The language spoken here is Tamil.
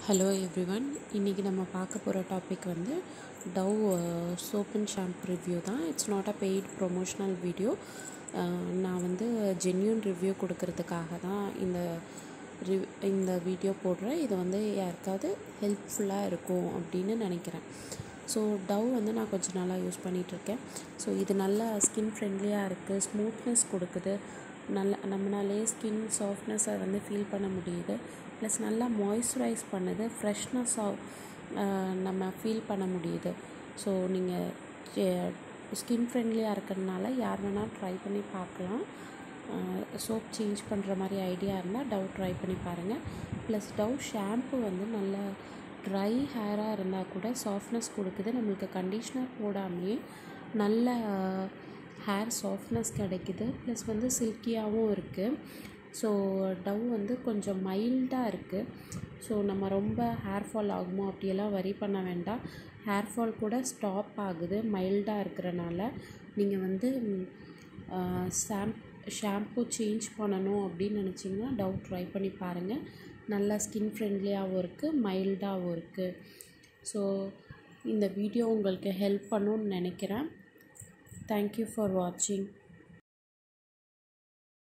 ஹலோ எவ்ரிவன் இன்றைக்கி நம்ம பார்க்க போகிற டாபிக் வந்து Dove soap and shampoo review தான் it's not a paid promotional video நான் வந்து ஜென்யூன் ரிவ்யூ கொடுக்கறதுக்காக தான் இந்த ரிவ் இந்த வீடியோ போடுறேன் இது வந்து யாருக்காவது ஹெல்ப்ஃபுல்லாக இருக்கும் அப்படின்னு நினைக்கிறேன் ஸோ டவ் வந்து நான் கொஞ்சம் நாளாக யூஸ் பண்ணிகிட்ருக்கேன் ஸோ இது நல்லா ஸ்கின் ஃப்ரெண்ட்லியாக இருக்குது ஸ்மூத்னஸ் கொடுக்குது நல்ல நம்மளாலே ஸ்கின் சாஃப்ட்னஸை வந்து ஃபீல் பண்ண முடியுது ப்ளஸ் நல்லா மாய்ஸ்சரைஸ் பண்ணுது ஃப்ரெஷ்னஸாக நம்ம ஃபீல் பண்ண முடியுது ஸோ நீங்கள் ஸ்கின் ஃப்ரெண்ட்லியாக இருக்கிறதுனால யார் வேணால் ட்ரை பண்ணி பார்க்கலாம் சோப் சேஞ்ச் பண்ணுற மாதிரி ஐடியா இருந்தால் டவ் ட்ரை பண்ணி பாருங்கள் ப்ளஸ் டவ் ஷாம்பு வந்து நல்ல ட்ரை ஹேராக இருந்தால் கூட சாஃப்ட்னஸ் கொடுக்குது நம்மளுக்கு கண்டிஷ்னர் போடாமையே நல்ல ஹேர் சாஃப்ட்னஸ் கிடைக்குது ப்ளஸ் வந்து சில்கியாகவும் இருக்குது ஸோ டவ் வந்து கொஞ்சம் மைல்டாக இருக்குது ஸோ நம்ம ரொம்ப ஹேர் ஃபால் ஆகுமோ அப்படியெல்லாம் வரி பண்ண வேண்டாம் ஹேர் ஃபால் கூட ஸ்டாப் ஆகுது மைல்டாக இருக்கிறனால நீங்கள் வந்து ஷாம் ஷாம்பு சேஞ்ச் பண்ணணும் அப்படின்னு நினச்சிங்கன்னா டவ் ட்ரை பண்ணி பாருங்கள் நல்லா ஸ்கின் ஃப்ரெண்ட்லியாகவும் இருக்குது மைல்டாகவும் இருக்குது ஸோ இந்த வீடியோ உங்களுக்கு ஹெல்ப் பண்ணுன்னு நினைக்கிறேன் தேங்க்யூ ஃபார் வாட்சிங்